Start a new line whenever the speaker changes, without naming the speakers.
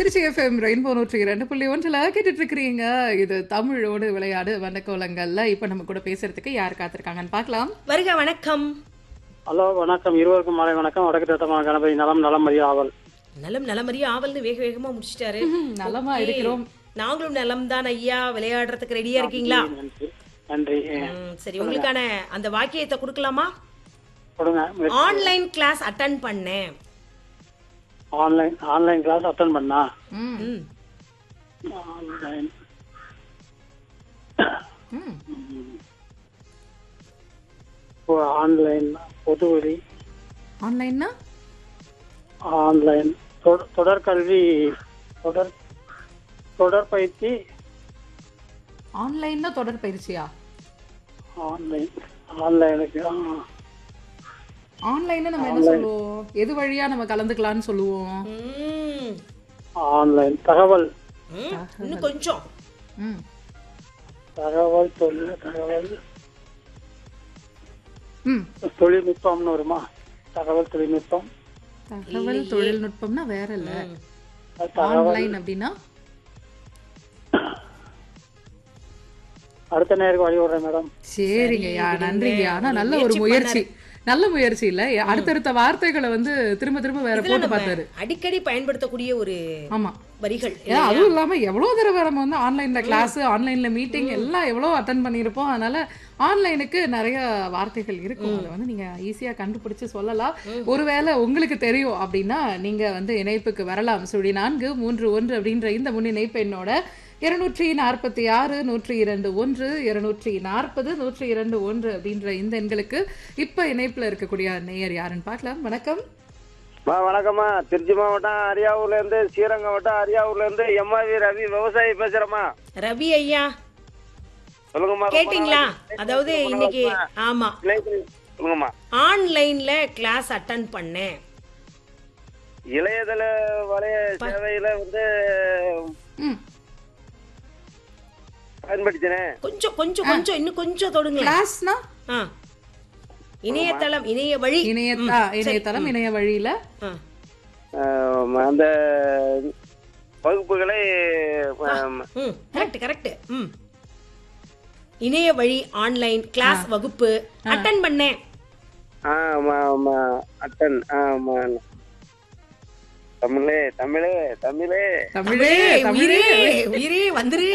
Trichy FM rainbow நூற்றி இரண்டு புள்ளி ஒன்றில் கேட்டுட்டு இருக்கிறீங்க இது தமிழோடு விளையாடு வண்ணக்கோலங்கள்ல இப்போ நம்ம கூட பேசுறதுக்கு யார் காத்திருக்காங்கன்னு பார்க்கலாம்
வருக வணக்கம்
ஹலோ வணக்கம் இருவருக்கும் மாலை வணக்கம் வடக்கு தத்தமான கணபதி நலம் நலம் மதிய ஆவல்
நலம் நலமறிய ஆவல்னு வேக வேகமா முடிச்சிட்டாரு
நலமா
Okay.
இருக்கிறோம்
நாங்களும் நலம் தான் ஐயா விளையாடுறதுக்கு ரெடியா இருக்கீங்களா
நன்றி நன்றி
ம், சரி உங்களுக்கான அந்த வாக்கியத்தை கொடுக்கலாமா
கொடுங்க
ஆன்லைன் கிளாஸ் அட்டன் பண்ணேன்
ஆன்லைன் ஆன்லைன் கிளாஸ் அட்டன் பண்ணா
ம்,
ம்,
ஆன்லைன்
ம்.
ஓ, ஆன்லைன் பொதுவெளி
ஆன்லைன்னா
ஆன்லைன் தொட- தொடர்கல்வி தொடர் தொடர்பயிற்சி
ஆன்லைன்னா தொடர் பயிற்சியா
ஆன்லைன் ஆன்லைனுக்கு ஆ,
ஆன்லைன்னா நம்ம என்ன சொல்லுவோம் எது வழியா நம்ம கலந்துக்கலாம்னு சொல்லுவோம்
ம்,
ஆன்லைன் தகவல்
ம், இன்னும் கொஞ்சம்
ம்.
தகவல் தொழில் தகவல்
ம்
தொழில்நுட்பம்னு வருமா தகவல் தொழில்நுட்பம்
தகவல் தொழில்நுட்பம்னா வேற இல்ல
தகவல்
ஆன்லைன் அப்படின்னா
அடுத்த நேருக்கு வழி விடுறேன் மேடம்
சரிங்கய்யா நன்றிங்கய்யா ஆனா நல்ல ஒரு முயற்சி நல்ல முயற்சி இல்ல அடுத்தடுத்த வார்த்தைகளை வந்து திரும்ப திரும்ப வேற போட்டு பார்த்தாரு
அடிக்கடி பயன்படுத்தக்கூடிய ஒரு
ஆமா
வரிகள்
ஏன்னா அதுவும் இல்லாம எவ்வளவு தடவை நம்ம வந்து ஆன்லைன்ல கிளாஸ் ஆன்லைன்ல மீட்டிங் எல்லாம் எவ்வளவு அட்டன் பண்ணியிருப்போம் அதனால ஆன்லைனுக்கு நிறைய வார்த்தைகள் இருக்கும் அதை வந்து நீங்க ஈஸியா கண்டுபிடிச்சு சொல்லலாம் ஒருவேளை உங்களுக்கு தெரியும் அப்படின்னா நீங்க வந்து இணைப்புக்கு வரலாம் சுழி நான்கு மூன்று ஒன்று அப்படின்ற இந்த முன் இணைப்பு என்னோட இருநூற்றி நாற்பத்தி ஆறு நூற்றி இரண்டு ஒன்று இருநூற்றி நாற்பது நூற்றி இரண்டு ஒன்று அப்படின்ற இந்த எண்களுக்கு இப்ப இணைப்புல இருக்கக்கூடிய நேயர் யாருன்னு பார்க்கலாம் வணக்கம்
மா வணக்கம்மா திருச்சி மாவட்டம் அரியாவூர்ல இருந்து ஸ்ரீரங்கம் வட்டம் அரியாவூர்ல இருந்து எம்ஆவி ரவி விவசாயி பேசுறேம்மா
ரவி ஐயா
சொல்லுங்கம்மா ரொம்ப
கேட்டிங்களா
நாளா-
அதாவது இன்னைக்கு ஆமா
இளைய- சொல்லுங்கம்மா
ஆன்லைன்ல கிளாஸ் அட்டன் பண்ணேன்
இளையதள வலைய சேவையில வந்து
ம்
பயன்படுத்தினேன்
கொஞ்சம் கொஞ்சம் கொஞ்சம் இன்னும் கொஞ்சம் தொடுங்களேன்
கிளாஸ்னா
ஆ. இணையதளம் இணைய வழி
இணையத்தா இணையதளம் இணைய வழியில
ஆ.
ஆம், அந்த வகுப்புகளை ஆம்,
ம் கரெக்ட் கரெக்ட் ம் இணைய வழி ஆன்லைன் கிளாஸ் வகுப்பு அட்டன் பண்ணேன்
ஆமா ஆமா அட்டன் ஆமா தமிழே தமிழே தமிழே
தமிழே தமிழே
உயிரே உயிரே வந்துரு